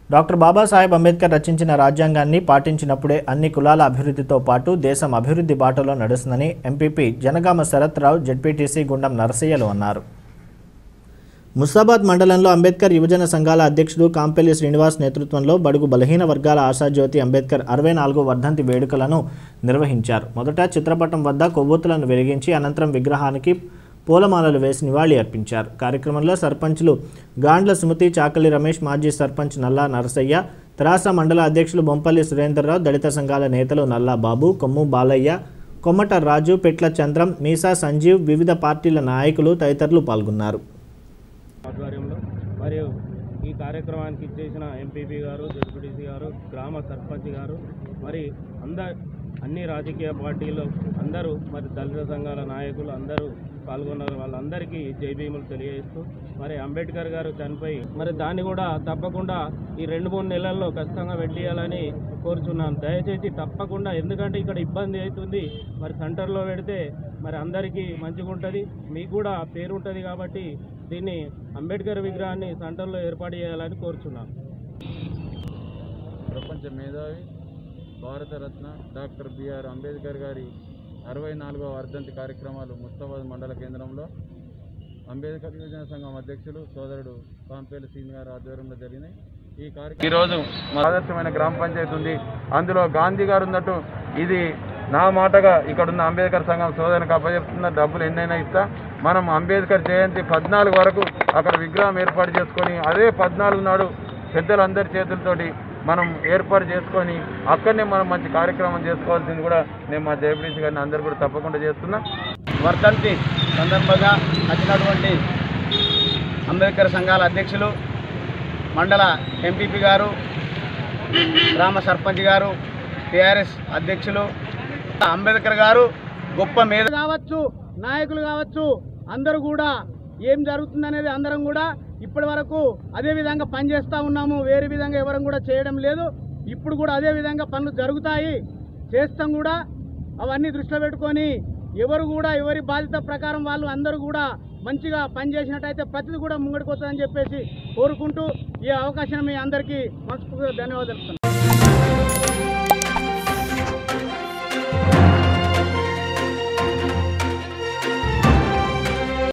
Doctor Babasaheb Ambedkar రచించిన రాజ్యాంగాన్ని పాటించినప్పుడే అన్ని కులాల అభివృద్ధితో పాటు దేశం అభివృద్ధి బాటలో నడుస్తుందని ఎంపీపీ జనగామ శరత్ రావు జెడ్పీటీసీ గుండం నరసయ్యలు అన్నారు ముసాబాద్ మండలంలో అంబేద్కర్ యువజన సంఘాల అధ్యక్షుడు కాంపెల్లి శ్రీనివాస్ నేతృత్వంలో బడుగు బలహీన వర్గాల ఆశాజ్యోతి అంబేద్కర్ అరవై నాలుగో వర్ధంతి వేడుకలను నిర్వహించారు మొదట చిత్రపటం వద్ద కొవ్వొత్తులను వెలిగించి అనంతరం విగ్రహానికి పూలమాలలు వేసి నివాళి అర్పించారు కార్యక్రమంలో సర్పంచ్లు గాండ్ల సుమతి చాకలి రమేష్ మాజీ సర్పంచ్ నల్లా నరసయ్య తెరాస మండల అధ్యక్షులు బొంపల్లి సురేందర్రావు దళిత సంఘాల నేతలు నల్లా బాబు కొమ్ము బాలయ్య కొమ్మట రాజు పెట్ల చంద్రం మీసా సంజీవ్ వివిధ పార్టీల నాయకులు తదితరులు పాల్గొన్నారు ఆధ్వర్యంలో మరియు ఈ కార్యక్రమానికి ఇచ్చేసిన ఎంపీపీ గారు జడ్పీటీసీ గారు గ్రామ సర్పంచ్ గారు మరి అంద అన్ని రాజకీయ పార్టీలు అందరూ మరి దళిత సంఘాల నాయకులు అందరూ పాల్గొన్నారు వాళ్ళందరికీ జై భీములు తెలియజేస్తూ మరి అంబేద్కర్ గారు చనిపోయి మరి దాన్ని కూడా తప్పకుండా ఈ రెండు మూడు నెలల్లో ఖచ్చితంగా పెట్టియాలని కోరుచున్నాను దయచేసి తప్పకుండా ఎందుకంటే ఇక్కడ ఇబ్బంది అవుతుంది మరి సెంటర్లో పెడితే మరి అందరికీ మంచిగా ఉంటుంది మీకు కూడా పేరు ఉంటుంది కాబట్టి దీన్ని అంబేద్కర్ విగ్రహాన్ని సెంటర్లో ఏర్పాటు చేయాలని కోరుచున్నాను ప్రపంచ మేధావి భారతరత్న డాక్టర్ బిఆర్ అంబేద్కర్ గారి అరవై నాలుగవ వర్ధంతి కార్యక్రమాలు ముస్తాబాద్ మండల కేంద్రంలో అంబేద్కర్ యువజన సంఘం అధ్యక్షులు సోదరుడు పాంపేలు సీన్ గారి ఆధ్వర్యంలో జరిగినాయి ఈ కార్యక్రమం ఈరోజు మా ఆదర్శమైన గ్రామ పంచాయతీ ఉంది అందులో గాంధీ గారు ఉన్నట్టు ఇది నా మాటగా ఇక్కడున్న అంబేద్కర్ సంఘం సోదరునికి అప్పచెప్తున్న డబ్బులు ఎన్నైనా ఇస్తా మనం అంబేద్కర్ జయంతి పద్నాలుగు వరకు అక్కడ విగ్రహం ఏర్పాటు చేసుకొని అదే పద్నాలుగు నాడు పెద్దలందరి చేతులతోటి మనం ఏర్పాటు చేసుకొని అక్కడనే మనం మంచి కార్యక్రమం చేసుకోవాల్సింది కూడా నేను మా జయప్రీతి గారిని అందరు కూడా తప్పకుండా చేస్తున్నా వర్ధంతి సందర్భంగా వచ్చినటువంటి అంబేద్కర్ సంఘాల అధ్యక్షులు మండల ఎంపీపీ గారు గ్రామ సర్పంచ్ గారు టిఆర్ఎస్ అధ్యక్షులు అంబేద్కర్ గారు గొప్ప మీద కావచ్చు నాయకులు కావచ్చు అందరూ కూడా ఏం జరుగుతుందనేది అందరం కూడా ఇప్పటి వరకు అదే విధంగా పనిచేస్తూ ఉన్నాము వేరే విధంగా ఎవరం కూడా చేయడం లేదు ఇప్పుడు కూడా అదే విధంగా పనులు జరుగుతాయి చేస్తాం కూడా అవన్నీ దృష్టిలో పెట్టుకొని ఎవరు కూడా ఎవరి బాధ్యత ప్రకారం వాళ్ళు అందరూ కూడా మంచిగా పనిచేసినట్టయితే ప్రతిది కూడా ముంగడికి వస్తుందని చెప్పేసి కోరుకుంటూ ఈ అవకాశం మీ అందరికీ మనస్ఫూర్తిగా ధన్యవాదాలు తెలుపుతున్నాను.